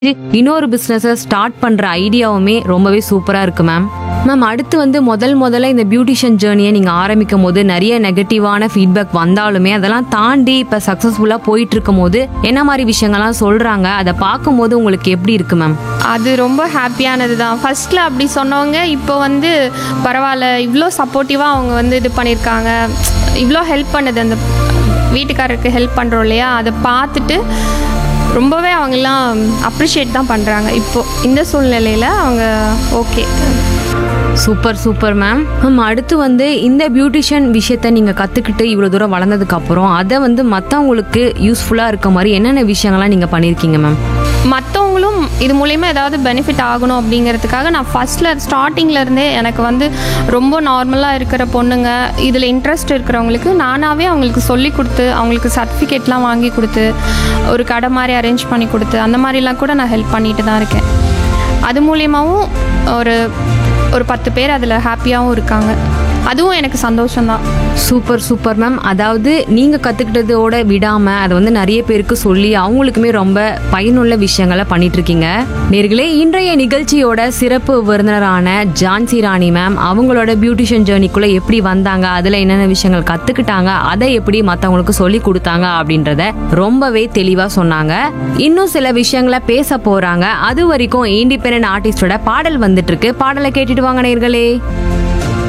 இன்னொரு பிஸ்னஸை ஸ்டார்ட் பண்ணுற ஐடியாவுமே ரொம்பவே சூப்பராக இருக்கு மேம் மேம் அடுத்து வந்து முதல் முதல்ல இந்த பியூட்டிஷியன் ஜேர்னியை நீங்கள் ஆரம்பிக்கும் போது நிறைய நெகட்டிவான ஃபீட்பேக் வந்தாலுமே அதெல்லாம் தாண்டி இப்போ சக்ஸஸ்ஃபுல்லாக போயிட்டு இருக்கும் போது என்ன மாதிரி விஷயங்கள்லாம் சொல்கிறாங்க அதை பார்க்கும்போது உங்களுக்கு எப்படி இருக்கு மேம் அது ரொம்ப ஹாப்பியானது தான் ஃபஸ்ட்டில் அப்படி சொன்னவங்க இப்போ வந்து பரவாயில்ல இவ்வளோ சப்போர்ட்டிவாக அவங்க வந்து இது பண்ணியிருக்காங்க இவ்வளோ ஹெல்ப் பண்ணுது அந்த வீட்டுக்காரருக்கு ஹெல்ப் பண்ணுறோம் இல்லையா அதை பார்த்துட்டு ரொம்பவே அவங்கெல்லாம் அப்ரிஷியேட் தான் பண்ணுறாங்க இப்போது இந்த சூழ்நிலையில் அவங்க okay super super ma'am ma'am அடுத்து வந்து இந்த பியூட்டிஷியன் விஷயத்த நீங்கள் கற்றுக்கிட்டு இவ்வளோ தூரம் வளர்ந்ததுக்கு அப்புறம் அதை வந்து மற்றவங்களுக்கு யூஸ்ஃபுல்லாக இருக்க மாதிரி என்னென்ன விஷயங்கள்லாம் நீங்கள் பண்ணியிருக்கீங்க மேம் மற்றவங்களும் இது மூலயமா ஏதாவது பெனிஃபிட் ஆகணும் அப்படிங்கிறதுக்காக நான் ஃபஸ்ட்டில் ஸ்டார்டிங்லேருந்தே எனக்கு வந்து ரொம்ப நார்மலாக இருக்கிற பொண்ணுங்க இதில் இன்ட்ரெஸ்ட் இருக்கிறவங்களுக்கு நானாகவே அவங்களுக்கு சொல்லி கொடுத்து அவங்களுக்கு சர்டிஃபிகேட்லாம் வாங்கி கொடுத்து ஒரு கடை மாதிரி அரேஞ்ச் பண்ணி கொடுத்து அந்த மாதிரிலாம் கூட நான் ஹெல்ப் பண்ணிட்டு தான் இருக்கேன் அது மூலியமாகவும் ஒரு ஒரு பத்து பேர் அதில் ஹாப்பியாகவும் இருக்காங்க அதுவும் எனக்கு சந்தோஷம்தான் சூப்பர் சூப்பர் மேம் அதாவது நீங்கள் கற்றுக்கிட்டதோட விடாமல் அதை வந்து நிறைய பேருக்கு சொல்லி அவங்களுக்குமே ரொம்ப பயனுள்ள விஷயங்களை பண்ணிட்டு இருக்கீங்க நேர்களே இன்றைய நிகழ்ச்சியோட சிறப்பு விருந்தினரான ஜான்சி ராணி மேம் அவங்களோட பியூட்டிஷியன் ஜேர்னிக்குள்ளே எப்படி வந்தாங்க அதில் என்னென்ன விஷயங்கள் கற்றுக்கிட்டாங்க அதை எப்படி மற்றவங்களுக்கு சொல்லி கொடுத்தாங்க அப்படின்றத ரொம்பவே தெளிவாக சொன்னாங்க இன்னும் சில விஷயங்களை பேச போகிறாங்க அது வரைக்கும் இண்டிபெண்ட் ஆர்டிஸ்டோட பாடல் வந்துட்டு இருக்கு பாடலை கேட்டுட்டு வாங்க நேர்களே